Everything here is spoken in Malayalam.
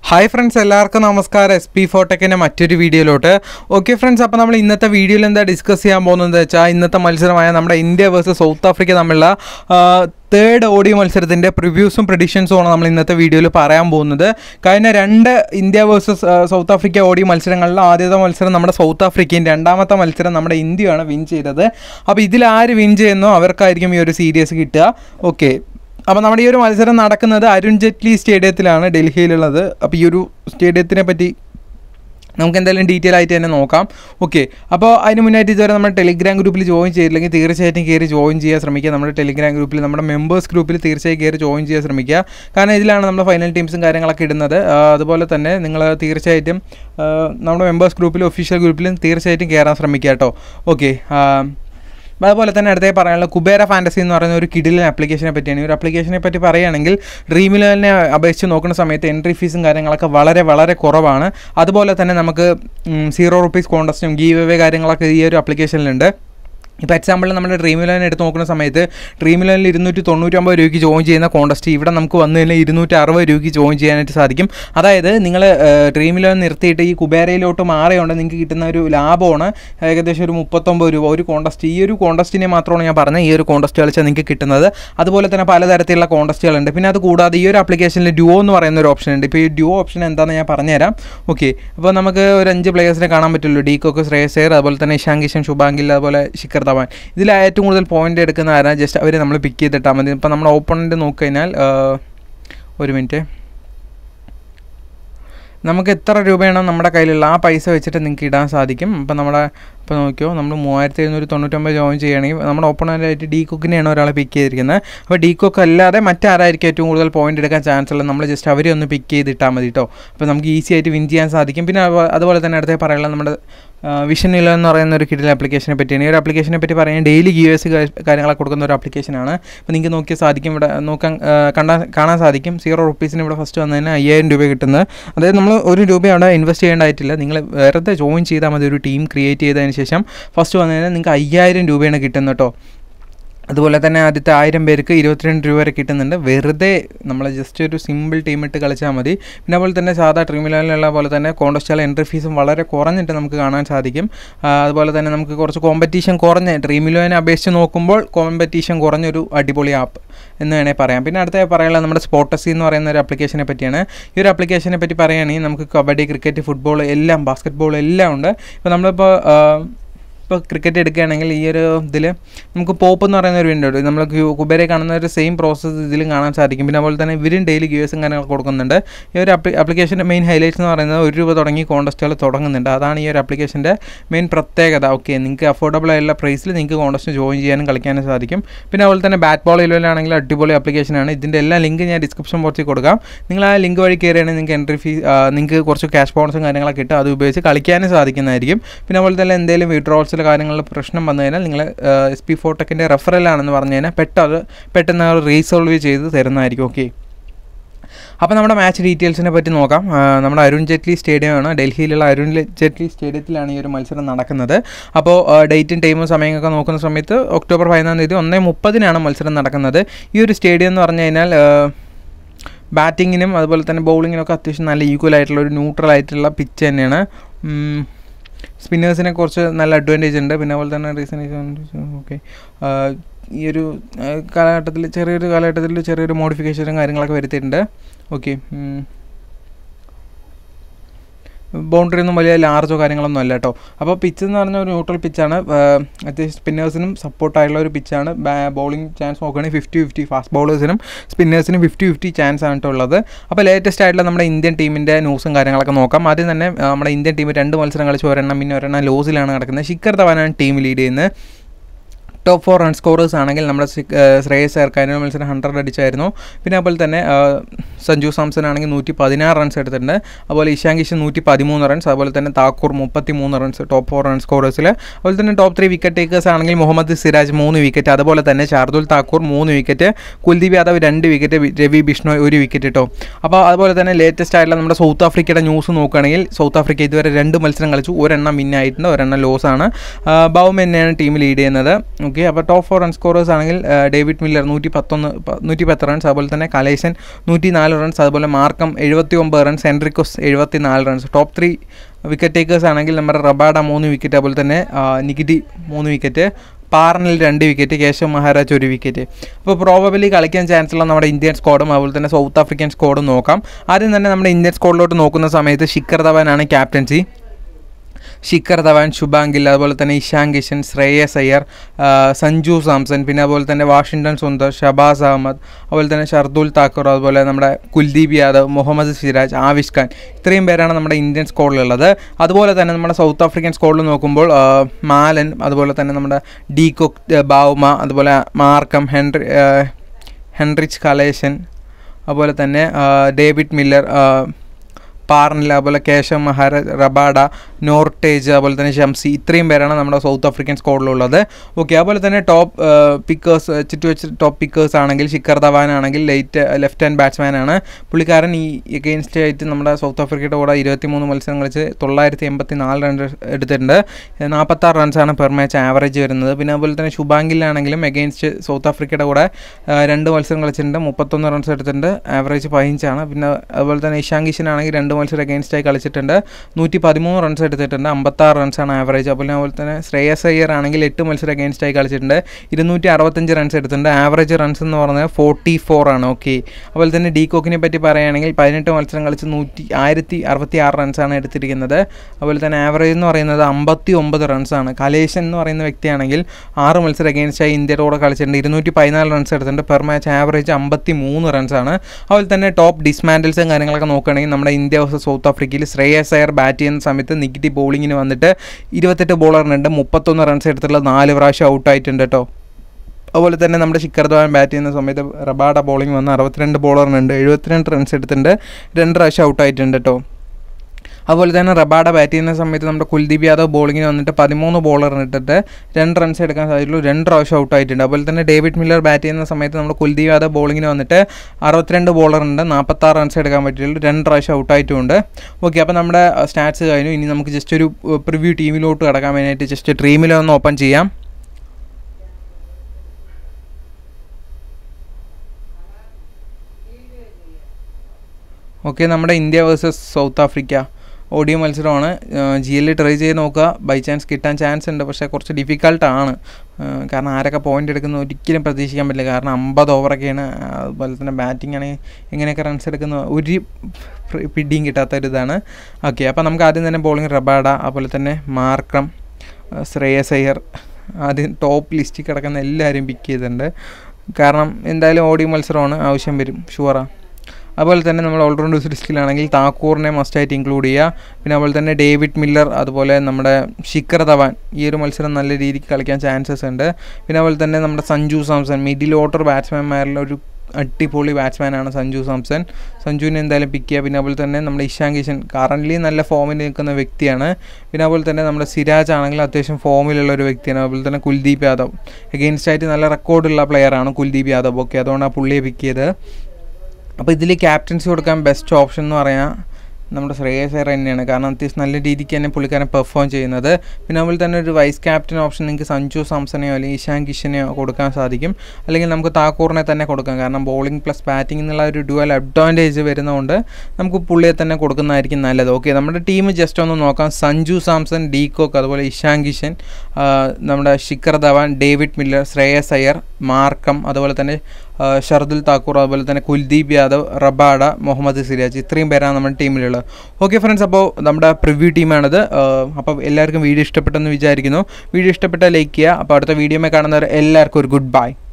ഹായ് ഫ്രണ്ട്സ് എല്ലാവർക്കും നമസ്കാരം എസ് പി ഫോട്ടെക്കിൻ്റെ മറ്റൊരു വീഡിയോയിലോട്ട് ഓക്കെ ഫ്രണ്ട്സ് അപ്പോൾ നമ്മൾ ഇന്നത്തെ വീഡിയോയിൽ എന്താ ഡിസ്കസ് ചെയ്യാൻ പോകുന്നത് വെച്ചാൽ ഇന്നത്തെ മത്സരമായ നമ്മുടെ ഇന്ത്യ വേഴ്സസ് സൗത്ത് ആഫ്രിക്ക തമ്മിലുള്ള തേർഡ് ഓഡിയോ മത്സരത്തിൻ്റെ പ്രിവ്യൂസും പ്രഡിക്ഷൻസും ആണ് നമ്മൾ ഇന്നത്തെ വീഡിയോയിൽ പറയാൻ പോകുന്നത് കഴിഞ്ഞ രണ്ട് India versus South Africa ODI മത്സരങ്ങളിൽ ആദ്യത്തെ മത്സരം നമ്മുടെ സൗത്ത് ആഫ്രിക്കയും രണ്ടാമത്തെ മത്സരം നമ്മുടെ ഇന്ത്യയാണ് വിൻ ചെയ്തത് അപ്പോൾ ഇതിൽ ആര് വിൻ ചെയ്യുന്നോ അവർക്കായിരിക്കും ഈ ഒരു സീരീസ് കിട്ടുക ഓക്കെ അപ്പോൾ നമ്മുടെ ഈ ഒരു മത്സരം നടക്കുന്നത് അരുൺ ജെറ്റ്ലി സ്റ്റേഡിയത്തിലാണ് ഡൽഹിയിലുള്ളത് അപ്പോൾ ഈ ഒരു സ്റ്റേഡിയത്തിനെ പറ്റി നമുക്ക് എന്തായാലും ഡീറ്റെയിൽ ആയിട്ട് തന്നെ നോക്കാം ഓക്കെ അപ്പോൾ അതിന് മുന്നായിട്ട് ഇതുവരെ നമ്മുടെ ടെലിഗ്രാം ഗ്രൂപ്പിൽ ജോയിൻ ചെയ്തില്ലെങ്കിൽ തീർച്ചയായിട്ടും കയറി ജോയിൻ ചെയ്യാൻ ശ്രമിക്കുക നമ്മുടെ ടെലിഗ്രാം ഗ്രൂപ്പിൽ നമ്മുടെ മെമ്പേഴ്സ് ഗ്രൂപ്പിൽ തീർച്ചയായും കയറി ജോയിൻ ചെയ്യാൻ ശ്രമിക്കുക കാരണം ഇതിലാണ് നമ്മൾ ഫൈനൽ ടീംസും കാര്യങ്ങളൊക്കെ ഇടുന്നത് ആ, അതുപോലെ തന്നെ നിങ്ങൾ തീർച്ചയായിട്ടും ആ, നമ്മുടെ മെമ്പേഴ്സ് ഗ്രൂപ്പിലും ഒഫീഷ്യൽ ഗ്രൂപ്പിലും തീർച്ചയായിട്ടും കയറാൻ ശ്രമിക്കുക കേട്ടോ ഓക്കെ അതുപോലെ തന്നെ അടുത്തേ പറയാനുള്ള കുബേര ഫാൻറ്റസി എന്ന് പറയുന്ന ഒരു കിഡിലൻ ആപ്ലിക്കേഷനെ പറ്റിയാണ് ഈ ഒരു ആപ്ലിക്കേഷനെ പറ്റി പറയുകയാണെങ്കിൽ ഡ്രീം ഇലവനെ അപേക്ഷിച്ച് നോക്കുന്ന സമയത്ത് എൻട്രി ഫീസും കാര്യങ്ങളൊക്കെ വളരെ വളരെ കുറവാണ് അതുപോലെ തന്നെ നമുക്ക് സീറോ റുപ്പീസ് കോൺടസ്റ്റും ഗീവ് അവേ കാര്യങ്ങളൊക്കെ ഈ ഒരു ആപ്ലിക്കേഷനിലുണ്ട് ഇപ്പോൾ എക്സാമ്പിൾ നമ്മുടെ ഡ്രീം ഇലവൻ എടുത്ത് നോക്കുന്ന സമയത്ത് ഡ്രീം ഇലവനിൽ ഇരുന്നൂറ്റി തൊണ്ണൂറ്റൊമ്പത് രൂപയ്ക്ക് ജോയിൻ ചെയ്യുന്ന കോൺടസ്റ്റ് ഇവിടെ നമുക്ക് വന്നു കഴിഞ്ഞാൽ ഇരുന്നൂറ്റി അറുപത് രൂപയ്ക്ക് ജോയിൻ ചെയ്യാനായിട്ട് സാധിക്കും അതായത് നിങ്ങൾ ഡ്രീം ഇലവൻ നിർത്തിയിട്ട് ഈ കുബേരയിലോട്ട് മാറിയോണ്ട് നിങ്ങൾക്ക് കിട്ടുന്ന ഒരു ലാഭമാണ് ഏകദേശം ഒരു മുപ്പത്തൊമ്പത് രൂപ ഒരു കോൺടസ്റ്റ് ഈ ഒരു കോൺടസ്റ്റിനെ മാത്രമാണ് ഞാൻ പറഞ്ഞത് ഈ ഒരു കോൺടസ്റ്റ് കളിച്ചാൽ നിങ്ങൾക്ക് കിട്ടുന്നത് അതുപോലെ തന്നെ പലതരത്തിലുള്ള കോൺടസ്റ്റുകളുണ്ട് പിന്നെ അത് കൂടാതെ ഈ ഒരു ആപ്ലിക്കേഷനിൽ ഡ്യുവോ എന്ന് പറയുന്ന ഒരു ഓപ്ഷൻ ഉണ്ട് ഇപ്പോൾ ഈ ഡ്യുവോ ഓപ്ഷൻ എന്താണെന്ന് ഞാൻ പറഞ്ഞുതരാം ഓക്കെ അപ്പോൾ നമുക്ക് ഒരു അഞ്ച് പ്ലേയേഴ്സിനെ കാണാൻ പറ്റുള്ളൂ ഡീകോക്ക് ശ്രേയസേർ അതുപോലെ തന്നെ ഇഷാൻ കിഷൻ ശുഭാങ്കിൽ അതുപോലെ ശിഖർ ധവാൻ ഇതിൽ ഏറ്റവും കൂടുതൽ പോയിന്റ് എടുക്കുന്ന ആരാണ് ജസ്റ്റ് അവർ നമ്മൾ പിക്ക് ചെയ്തിട്ടാൽ മതി ഇപ്പോൾ നമ്മുടെ ഓപ്പണൻറ്റ് നോക്കിക്കഴിഞ്ഞാൽ ആ, ഒരു മിനിറ്റ് നമുക്ക് എത്ര രൂപയാണോ നമ്മുടെ കയ്യിലുള്ള ആ പൈസ വെച്ചിട്ട് നിങ്ങൾക്ക് ഇടാൻ സാധിക്കും അപ്പോൾ നമ്മുടെ ഇപ്പോൾ നോക്കിയോ നമ്മൾ മൂവായിരത്തി എഴുന്നൂറ്റി തൊണ്ണൂറ്റൊമ്പത് ജോയിൻ ചെയ്യുകയാണെങ്കിൽ നമ്മുടെ ഓപ്പണറായിട്ട് ഡി കുക്കിനെയാണ് ഒരാളെ പിക്ക് ചെയ്തിരിക്കുന്നത് അപ്പോൾ ഡി കുക്ക് അല്ലാതെ മറ്റാരായിരിക്കും ഏറ്റവും കൂടുതൽ പോയിന്റ് എടുക്കാൻ ചാൻസ് ഉള്ളത് നമ്മൾ ജസ്റ്റ് അവരെ ഒന്ന് പിക്ക് ചെയ്തിട്ടാൽ മതി കേട്ടോ അപ്പോൾ നമുക്ക് ഈസി ആയിട്ട് വിൻ ചെയ്യാൻ സാധിക്കും പിന്നെ അതുപോലെ- അതുപോലെ തന്നെ അടുത്ത പറയാനുള്ള നമ്മുടെ വിഷൻ ഇല എന്ന് പറയുന്ന ഒരു കിഡിൽ ആപ്ലിക്കേഷനെ പറ്റിയാണ് ഈ ഒരു ആപ്ലിക്കേഷനെ പറ്റി പറയാൻ ഡെയിലി യു എസ് കാര്യങ്ങളൊക്കെ കൊടുക്കുന്ന ഒരു ആപ്ലിക്കേഷനാണ് അപ്പോൾ നിങ്ങൾക്ക് നോക്കിയാൽ സാധിക്കും ഇവിടെ നോക്കാൻ ആ, കണ്ടാൻ കാണാൻ സാധിക്കും സീറോ റുപ്പീസിന് ഇവിടെ ഫസ്റ്റ് വന്നതിന് അയ്യായിരം രൂപ കിട്ടുന്നത് അതായത് നമ്മൾ ഒരു രൂപ അവിടെ ഇൻവെസ്റ്റ് ചെയ്യേണ്ടതായിട്ടില്ല നിങ്ങൾ വെറുതെ ജോയിൻ ചെയ്താൽ മതി ഒരു ടീം ക്രിയേറ്റ് ചെയ്തതിന് ശേഷം ഫസ്റ്റ് വന്നതിന് നിങ്ങൾക്ക് അയ്യായിരം രൂപയാണ് കിട്ടുന്നത് കേട്ടോ അതുപോലെ തന്നെ ആദ്യത്തെ ആയിരം പേർക്ക് ഇരുപത്തിരണ്ട് രൂപ വരെ കിട്ടുന്നുണ്ട് വെറുതെ നമ്മൾ ജസ്റ്റ് ഒരു സിമ്പിൾ ടീം ഇട്ട് കളിച്ചാൽ മതി പിന്നെ അതുപോലെ തന്നെ സാധാ ഡ്രീം ഇലവനിലുള്ള പോലെ തന്നെ കോൺടസ്റ്റുകൾ എൻട്രി ഫീസും വളരെ കുറഞ്ഞിട്ട് നമുക്ക് കാണാൻ സാധിക്കും ആ, അതുപോലെ തന്നെ നമുക്ക് കുറച്ച് കോമ്പറ്റീഷൻ കുറഞ്ഞ ഡ്രീം ഇലവനെ അപേക്ഷിച്ച് നോക്കുമ്പോൾ കോമ്പറ്റീഷൻ കുറഞ്ഞൊരു അടിപൊളി ആപ്പ് എന്ന് വേണേൽ പറയാം പിന്നെ അടുത്ത പറയാനുള്ളത് നമ്മുടെ സ്പോട്ടസി എന്ന് പറയുന്ന ഒരു ആപ്ലിക്കേഷനെ പറ്റിയാണ് ഈ ഒരു ആപ്ലിക്കേഷനെ പറ്റി പറയുകയാണെങ്കിൽ നമുക്ക് കബഡി ക്രിക്കറ്റ് ഫുട്ബോൾ എല്ലാം ബാസ്ക്കറ്റ് ബോൾ എല്ലാം ഉണ്ട് ഇപ്പോൾ നമ്മളിപ്പോൾ ആ, ഇപ്പോൾ ക്രിക്കറ്റ് എടുക്കുകയാണെങ്കിൽ ഈ ഒരു ഇതിൽ നമുക്ക് പോപ്പ് എന്ന് പറയുന്ന ഒരു വിൻഡോ ഉണ്ട് നമ്മൾ കുബേരെ കാണുന്ന ഒരു സെയിം പ്രോസസ്സ് ഇതിലും കാണാൻ സാധിക്കും പിന്നെ അതുപോലെ തന്നെ ഇവരും ഡെയിലി ഗിവേഴ്സും കാര്യങ്ങളൊക്കെ കൊടുക്കുന്നുണ്ട് ഈ ഒരു ആപ്ലി ആപ്ലിക്കേഷൻ്റെ മെയിൻ ഹൈലൈറ്റ്സ് എന്ന് പറയുന്നത് ഒരു രൂപ തുടങ്ങി കോൺടസ്റ്റുകൾ തുടങ്ങുന്നുണ്ട് അതാണ് ഈ ഒരു ആപ്ലിക്കേഷൻ്റെ മെയിൻ പ്രത്യേകത ഓക്കെ നിങ്ങൾക്ക് അഫോർഡബിൾ ആയിട്ടുള്ള പ്രൈസിൽ നിങ്ങൾക്ക് കോൺടസ്റ്റ് ജോയിൻ ചെയ്യാനും കളിക്കാനും സാധിക്കും പിന്നെ അതുപോലെ തന്നെ ബാറ്റ് ബോൾ ഇലവനാണെങ്കിൽ അടിപൊളി ആപ്ലിക്കേഷനാണ് ഇതിൻ്റെ എല്ലാ ലിങ്ക് ഞാൻ ഡിസ്ക്രിപ്ഷൻ ബോക്സിൽ കൊടുക്കാം നിങ്ങൾ ആ ലിങ്ക് വഴി കയറിയാണെങ്കിൽ നിങ്ങൾക്ക് എൻട്രി ഫീസ് നിങ്ങൾക്ക് കുറച്ച് ക്യാഷ് ബോണസും കാര്യങ്ങളൊക്കെ കിട്ടും അത് ഉപയോഗിച്ച് കളിക്കാനും സാധിക്കുന്നതായിരിക്കും പിന്നെ അതുപോലെ തന്നെ എന്തെങ്കിലും വിഡ്രോൾസിലെ കാര്യങ്ങളിൽ പ്രശ്നം വന്നു കഴിഞ്ഞാൽ നിങ്ങൾ എസ് പി ഫോട്ടെക്കിൻ്റെ റെഫറലാണെന്ന് പറഞ്ഞു കഴിഞ്ഞാൽ പെട്ടെന്ന് പെട്ടെന്ന് റീസോൾവ് ചെയ്ത് തരുന്നതായിരിക്കും ഓക്കെ അപ്പോൾ നമ്മുടെ മാച്ച് ഡീറ്റെയിൽസിനെ പറ്റി നോക്കാം ആ, നമ്മുടെ അരുൺ ജെറ്റ്ലി സ്റ്റേഡിയമാണ് ഡൽഹിയിലുള്ള അരുൺ ലെ- ജെറ്റ്ലി സ്റ്റേഡിയത്തിലാണ് ഈ ഒരു മത്സരം നടക്കുന്നത് അപ്പോൾ ഡേറ്റും ടൈമും സമയമൊക്കെ നോക്കുന്ന സമയത്ത് ഒക്ടോബർ പതിനൊന്നാം തീയതി ഒന്നേ മുപ്പതിനാണ് മത്സരം നടക്കുന്നത് ഈ ഒരു സ്റ്റേഡിയം എന്ന് പറഞ്ഞു കഴിഞ്ഞാൽ ആ, ബാറ്റിങ്ങിനും അതുപോലെ തന്നെ ബൗളിങ്ങിനൊക്കെ അത്യാവശ്യം നല്ല ഈക്വൽ ആയിട്ടുള്ള ഒരു ന്യൂട്രൽ ആയിട്ടുള്ള പിച്ച് തന്നെയാണ് സ്പിന്നേഴ്സിനെ കുറച്ച് നല്ല അഡ്വാൻറ്റേജ് ഉണ്ട് പിന്നെ അതുപോലെ തന്നെ റീസൺ ഓക്കെ ഈ ഒരു കാലഘട്ടത്തിൽ ചെറിയൊരു കാലഘട്ടത്തിൽ ചെറിയൊരു മോഡിഫിക്കേഷനും കാര്യങ്ങളൊക്കെ വരുത്തിയിട്ടുണ്ട് ഓക്കെ ബൗണ്ടറി ഒന്നും വലിയ ലാർജോ കാര്യങ്ങളൊന്നും അല്ല കേട്ടോ അപ്പോൾ പിച്ച് എന്ന് പറഞ്ഞ ഒരു ന്യൂട്രൽ പിച്ചാണ് അത്യാവശ്യം സ്പിന്നേഴ്സിനും സപ്പോർട്ടായിട്ടുള്ള ഒരു പിച്ചാണ് ബൗളിംഗ് ചാൻസ് നോക്കുകയാണെങ്കിൽ ഫിഫ്റ്റി ഫിഫ്റ്റി ഫാസ്റ്റ് ബൗളേഴ്സിനും സ്പിന്നേഴ്സിനും ഫിഫ്റ്റി ഫിഫ്റ്റി ചാൻസ് ആണ് കേട്ടോ ഉള്ളത് അപ്പോൾ ലേറ്റസ്റ്റ് ആയിട്ടുള്ള നമ്മുടെ ഇന്ത്യൻ ടീമിൻ്റെ ന്യൂസും കാര്യങ്ങളൊക്കെ നോക്കാം ആദ്യം തന്നെ ആ, നമ്മുടെ ഇന്ത്യൻ ടീം രണ്ട് മത്സരം കളിച്ച് ഒരെണ്ണം പിന്നെ ഒരെണ്ണം ലോസിലാണ് നടക്കുന്നത് ശിഖർ ധവാനാണ് ടീം ലീഡ് ചെയ്യുന്നത് ടോപ്പ് ഫോർ റൺ സ്കോറേഴ്സ് ആണെങ്കിൽ നമ്മുടെ സി- ഏഹ് ശ്രേയസ് അയർ കഴിഞ്ഞ മത്സരം ഹൺഡ്രഡ് അടിച്ചായിരുന്നു പിന്നെ അതുപോലെ തന്നെ ആഹ് സഞ്ജു സാംസൺ ആണെങ്കിൽ നൂറ്റി പതിനാറ് റൺസ് എടുത്തിട്ടുണ്ട് അതുപോലെ ഇഷാൻ കിഷൻ നൂറ്റി പതിമൂന്ന് റൺസ് അതുപോലെ തന്നെ താക്കൂർ മുപ്പത്തി മൂന്ന് റൺസ് ടോപ്പ് ഫോർ റൺ സ്കോറേഴ്സിൽ അതുപോലെ തന്നെ ടോപ്പ് ത്രീ വിക്കറ്റ് ടേക്കേഴ്സ് ആണെങ്കിൽ മുഹമ്മദ് സിറാജ് മൂന്ന് വിക്കറ്റ് അതുപോലെ തന്നെ ഷാർദുൽ താക്കൂർ മൂന്ന് വിക്കറ്റ് കുൽദീപ് യാദവ് രണ്ട് വിക്കറ്റ് രവി ബിഷ്ണോയ് ഒരു വിക്കറ്റ് കേട്ടോ അപ്പോൾ അതുപോലെ തന്നെ ലേറ്റസ്റ്റ് ആയിട്ടുള്ള നമ്മുടെ സൗത്ത് ആഫ്രിക്കയുടെ ന്യൂസ് നോക്കുകയാണെങ്കിൽ സൗത്ത് ആഫ്രിക്ക ഇതുവരെ രണ്ട് മത്സരം കളിച്ചു ഒരെണ്ണം വിൻ ആയിട്ടുണ്ട് ഒരെണ്ണം ലോസ് ആണ് ബൗം തന്നെയാണ് ടീം ലീഡ് ചെയ്യുന്നത് ഓക്കെ ഓക്കെ അപ്പോൾ ടോപ്പ് ഫോർ റൺ സ്കോറേഴ്സ് ആണെങ്കിൽ ആ, ഡേവിഡ് മില്ലർ നൂറ്റി പത്തൊന്ന് പ- നൂറ്റി പത്ത് റൺസ് അതുപോലെ തന്നെ കലേശൻ നൂറ്റി നാല് റൺസ് അതുപോലെ മാർക്കം എഴുപത്തി ഒമ്പത് റൺസ് എൻട്രിക്കോസ് എഴുപത്തി നാല് runs top three wicket takers ആണെങ്കിൽ നമ്മുടെ റബാഡ മൂന്ന് വിക്കറ്റ് അതുപോലെ തന്നെ ആ, നികിതി മൂന്ന് വിക്കറ്റ് പാർണൽ രണ്ട് വിക്കറ്റ് കേശവ് മഹാരാജ് ഒരു വിക്കറ്റ് അപ്പോൾ പ്രോബബലി കളിക്കാൻ ചാൻസ് ഉള്ള നമ്മുടെ ഇന്ത്യൻ സ്ക്വാഡും അതുപോലെ തന്നെ സൗത്ത് ആഫ്രിക്കൻ സ്ക്വാഡും നോക്കാം ആദ്യം തന്നെ നമ്മുടെ ഇന്ത്യൻ സ്ക്വാഡിലോട്ട് നോക്കുന്ന സമയത്ത് ശിഖർ ധവാനാണ് ക്യാപ്റ്റൻസി ശിഖർ ധവാൻ ശുഭാങ്കിൽ അതുപോലെ തന്നെ ഇഷാൻ കിഷൻ ശ്രേയസ് അയ്യർ ആ, സഞ്ജു സാംസൺ പിന്നെ അതുപോലെ തന്നെ വാഷിങ്ടൺ സുന്ദർ ഷബാസ് അഹമ്മദ് അതുപോലെ തന്നെ ഷർദുൽ താക്കൂർ അതുപോലെ നമ്മുടെ കുൽദീപ് യാദവ് മുഹമ്മദ് സിരാജ് ആവിഷ് ഖാൻ ഇത്രയും പേരാണ് നമ്മുടെ ഇന്ത്യൻ സ്ക്വാഡിലുള്ളത് അതുപോലെ തന്നെ നമ്മുടെ സൗത്ത് ആഫ്രിക്കൻ സ്ക്വാഡിൽ നോക്കുമ്പോൾ ആ, മാലൻ അതുപോലെ തന്നെ നമ്മുടെ ഡീകോക് ബാവുമ അതുപോലെ മാർക്കം ഹെൻറി ആ, ഹെൻറിച്ച് കലേശൻ അതുപോലെ തന്നെ ആ, ഡേവിഡ് മില്ലർ ആ, പാർണിൽ അതുപോലെ കേശവ് മഹാരാജ് റബാഡ നോർട്ടേജ് അതുപോലെ തന്നെ ഷംസി ഇത്രയും പേരാണ് നമ്മുടെ സൗത്ത് ആഫ്രിക്കൻ സ്ക്വാഡിലുള്ളത് ഓക്കെ അതുപോലെ തന്നെ ടോപ്പ് പിക്കേഴ്സ് ചുറ്റു വെച്ച് ടോപ്പ് പിക്കേഴ്സ് ആണെങ്കിൽ ശിഖർ ധവാൻ ആണെങ്കിൽ ലൈറ്റ് ലെഫ്റ്റ് ഹാൻഡ് ബാറ്റ്സ്മാൻ ആണ് പുള്ളിക്കാരൻ ഈ എഗെയിൻസ്റ്റ് ആയിട്ട് നമ്മുടെ സൗത്ത് ആഫ്രിക്കയുടെ കൂടെ ഇരുപത്തി മൂന്ന് മത്സരം കളിച്ച് തൊള്ളായിരത്തി എൺപത്തി നാല് റൺ എടുത്തിട്ടുണ്ട് നാൽപ്പത്താറ് റൺസാണ് പെർ മാച്ച് ആവറേജ് വരുന്നത് പിന്നെ അതുപോലെ തന്നെ ശുഭാങ്കിലാണെങ്കിലും എഗെയിൻസ്റ്റ് സൗത്ത് ആഫ്രിക്കയുടെ കൂടെ ആ, രണ്ട് മത്സരം കളിച്ചിട്ടുണ്ട് മുപ്പത്തൊന്ന് റൺസ് എടുത്തിട്ടുണ്ട് ആവറേജ് പതിനഞ്ചാണ് പിന്നെ അതുപോലെ തന്നെ ഇഷാൻ കിഷൻ ആണെങ്കിൽ രണ്ട് മത്സരം എഗെയിൻസ്റ്റ് ആയി കളിച്ചിട്ടുണ്ട് നൂറ്റി പതിമൂന്ന് റൺസ് എടുത്തിട്ടുണ്ട് അമ്പത്താറ് റൺസാണ് ആവറേജ് അതുപോലെ അതുപോലെ തന്നെ ശ്രേയസ് അയ്യർ ആണെങ്കിൽ എട്ട് മത്സരം എഗെയിൻസ്റ്റ് ആയി കളിച്ചിട്ടുണ്ട് ഇരുന്നൂറ്റി അറുപത്തഞ്ച് റൺസ് എടുത്തിട്ടുണ്ട് ആവറേജ് റൺസ് എന്ന് പറഞ്ഞാൽ ഫോർട്ടി ഫോർ ആണ് ഓക്കെ അതുപോലെ തന്നെ ഡി കോക്കിനെ പറ്റി പറയുകയാണെങ്കിൽ പതിനെട്ട് മത്സരം കളിച്ച് നൂറ്റി ആയിരത്തി അറുപത്തി ആറ് റൺസാണ് എടുത്തിരിക്കുന്നത് അതുപോലെ തന്നെ ആവറേജ് എന്ന് പറയുന്നത് അമ്പത്തി ഒമ്പത് റൺസാണ് കലേശൻ എന്ന് പറയുന്ന വ്യക്തിയാണെങ്കിൽ ആറ് മത്സരം എഗെയിൻസ്റ്റ് ആയി ഇന്ത്യയുടെ കൂടെ കളിച്ചിട്ടുണ്ട് ഇരുന്നൂറ്റി പതിനാല് റൺസ് എടുത്തിട്ടുണ്ട് പെർ മാച്ച് ആവറേജ് അമ്പത്തി മൂന്ന് റൺസാണ് അതുപോലെ തന്നെ ടോപ്പ് ഡിസ്മാൻഡിൽസും കാര്യങ്ങളൊക്കെ നോക്കുകയാണെങ്കിൽ നമ്മുടെ ഇന്ത്യ വേഴ്സസ് സൗത്ത് ആഫ്രിക്കയിൽ ശ്രേയസ് അയ്യർ ബാറ്റ് ചെയ്യുന്ന സമയത്ത് നിഗിറ്റി ബോളിങ്ങിന് വന്നിട്ട് ഇരുപത്തെട്ട് ബോളറിനുണ്ട് മുപ്പത്തൊന്ന് റൺസ് എടുത്തിട്ടുള്ള നാല് പ്രാവശ്യം ഔട്ടായിട്ടുണ്ട് കേട്ടോ അതുപോലെ തന്നെ നമ്മുടെ ശിഖർ ധവാൻ ബാറ്റ് ചെയ്യുന്ന സമയത്ത് റബാഡ ബോളിംഗ് വന്ന് അറുപത്തിരണ്ട് ബോളറിനുണ്ട് എഴുപത്തിരണ്ട് റൺസ് എടുത്തിട്ടുണ്ട് രണ്ട് പ്രാവശ്യം ഔട്ടായിട്ടുണ്ട് കേട്ടോ അതുപോലെ തന്നെ റബാഡ ബാറ്റ് ചെയ്യുന്ന സമയത്ത് നമ്മുടെ കുൽദീപ് യാദവ് ബോളിങ്ങിന് വന്നിട്ട് പതിമൂന്ന് ബോളറിന് ഇട്ടിട്ട് രണ്ട് റൺസ് എടുക്കാൻ സാധിച്ചുള്ളൂ രണ്ട് പ്രാവശ്യം ഔട്ടായിട്ടുണ്ട് അതുപോലെ തന്നെ ഡേവിഡ് മില്ലർ ബാറ്റ് ചെയ്യുന്ന സമയത്ത് നമ്മുടെ കുൽദീപ് യാദവ് ബോളിങ്ങിന് വന്നിട്ട് അറുപത്തിരണ്ട് ബോളറുണ്ട് നാൽപ്പത്താറ് റൺസ് എടുക്കാൻ പറ്റിയുള്ളൂ രണ്ട് പ്രാവശ്യം ഔട്ടായിട്ടുമുണ്ട് ഓക്കെ അപ്പോൾ നമ്മുടെ സ്റ്റാറ്റ്സ് കഴിഞ്ഞു ഇനി നമുക്ക് ജസ്റ്റ് ഒരു പ്രിവ്യൂ ടീമിലോട്ട് കിടക്കാൻ വേണ്ടിയിട്ട് ജസ്റ്റ് ഡ്രീമിലൊന്ന് ഓപ്പൺ ചെയ്യാം ഓക്കെ നമ്മുടെ India versus South Africa ODI മത്സരമാണ് ജി എല്ലിൽ ട്രൈ ചെയ്ത് നോക്കുക ബൈ ചാൻസ് കിട്ടാൻ ചാൻസ് ഉണ്ട് പക്ഷേ കുറച്ച് ഡിഫിക്കൽട്ടാണ് കാരണം ആരൊക്കെ പോയിന്റ് എടുക്കുന്ന ഒരിക്കലും പ്രതീക്ഷിക്കാൻ പറ്റില്ല കാരണം അമ്പത് ഓവറൊക്കെയാണ് അതുപോലെ തന്നെ ബാറ്റിംഗ് ആണെങ്കിൽ എങ്ങനെയൊക്കെ റൺസ് എടുക്കുന്ന ഒരു പ്ര- പിടിയും കിട്ടാത്ത ഒരു ഇതാണ് ഓക്കെ അപ്പോൾ നമുക്ക് ആദ്യം തന്നെ ബോളിംഗ് റബാഡ അതുപോലെ തന്നെ മാർക്കം ശ്രേയസ് അയ്യർ ആദ്യം ടോപ്പ് ലിസ്റ്റിൽ കിടക്കുന്ന എല്ലാവരും പിക്ക് ചെയ്തിട്ടുണ്ട് കാരണം എന്തായാലും ഓഡിയോ മത്സരമാണ് ആവശ്യം വരും ഷുവറാണ് അതുപോലെ തന്നെ നമ്മൾ ഓൾറൗണ്ടേഴ്സ് ലിസ്റ്റിലാണെങ്കിൽ താക്കൂറിനെ മസ്റ്റായിട്ട് ഇൻക്ലൂഡ് ചെയ്യുക പിന്നെ അതുപോലെ തന്നെ ഡേവിഡ് മില്ലർ അതുപോലെ നമ്മുടെ ശിഖർ ധവാൻ ഈ ഒരു മത്സരം നല്ല രീതിക്ക് കളിക്കാൻ ചാൻസസ് ഉണ്ട് പിന്നെ അതുപോലെ തന്നെ നമ്മുടെ സഞ്ജു സാംസൺ മിഡിൽ ഓർഡർ ബാറ്റ്സ്മാൻമാരിൽ ഒരു അടിപൊളി ബാറ്റ്സ്മാനാണ് സഞ്ജു സാംസൺ സഞ്ജുവിനെ എന്തായാലും പിക്ക് ചെയ്യുക പിന്നെ അതുപോലെ തന്നെ നമ്മുടെ ഇഷാൻ കിഷൻ കറൻ്റ്ലി നല്ല ഫോമിൽ നിൽക്കുന്ന വ്യക്തിയാണ് പിന്നെ അതുപോലെ തന്നെ നമ്മുടെ സിരാജ് ആണെങ്കിൽ അത്യാവശ്യം ഫോമിലുള്ള ഒരു വ്യക്തിയാണ് അതുപോലെ തന്നെ കുൽദീപ് യാദവ് എഗെയിൻസ്റ്റ് ആയിട്ട് നല്ല റെക്കോർഡുള്ള പ്ലെയറാണ് കുൽദീപ് യാദവ് ഓക്കെ അതുകൊണ്ടാണ് പുള്ളിയെ പിക്ക് ചെയ്തത് അപ്പോൾ ഇതിൽ ക്യാപ്റ്റൻസി കൊടുക്കാൻ ബെസ്റ്റ് ഓപ്ഷൻ എന്ന് പറയാൻ നമ്മുടെ ശ്രേയസ് അയ്യർ തന്നെയാണ് കാരണം അത്യാവശ്യം നല്ല രീതിക്ക് തന്നെ പുള്ളിക്കാരൻ പെർഫോം ചെയ്യുന്നത് പിന്നെ അതുപോലെ തന്നെ ഒരു വൈസ് ക്യാപ്റ്റൻ ഓപ്ഷൻ നിങ്ങൾക്ക് സഞ്ജു സാംസണെയോ അല്ലെങ്കിൽ ഇഷാൻ കിഷനെയോ കൊടുക്കാൻ സാധിക്കും അല്ലെങ്കിൽ നമുക്ക് താക്കൂറിനെ തന്നെ കൊടുക്കാം കാരണം ബോളിംഗ് പ്ലസ് ബാറ്റിംഗ് എന്നുള്ള ഒരു ഡുവൽ അഡ്വാൻറ്റേജ് വരുന്നതുകൊണ്ട് നമുക്ക് പുള്ളിയെ തന്നെ കൊടുക്കുന്നതായിരിക്കും നല്ലത് ഓക്കെ നമ്മുടെ ടീം ജസ്റ്റ് ഒന്ന് നോക്കാം സഞ്ജു സാംസൺ ഡീകോക്ക് അതുപോലെ ഇഷാൻ കിഷൻ ആ, നമ്മുടെ Shikhar Dhawan David Miller Shreyas Iyer Markram അതുപോലെ തന്നെ ആ, ഷർദുൽ താക്കൂർ അതുപോലെ തന്നെ കുൽദീപ് യാദവ് റബാഡ മുഹമ്മദ് സിരാജ് ഇത്രയും പേരാണ് നമ്മുടെ ടീമിലുള്ളത് ഓക്കെ ഫ്രണ്ട്സ് അപ്പോൾ നമ്മുടെ പ്രിവ്യൂ ടീമാണിത് അപ്പോൾ എല്ലാവർക്കും വീഡിയോ ഇഷ്ടപ്പെട്ടെന്ന് വിചാരിക്കുന്നു വീഡിയോ ഇഷ്ടപ്പെട്ടാൽ ലൈക്ക് ചെയ്യുക അപ്പോൾ അടുത്ത വീഡിയോമേ കാണുന്നവർ എല്ലാവർക്കും ഒരു ഗുഡ് ബൈ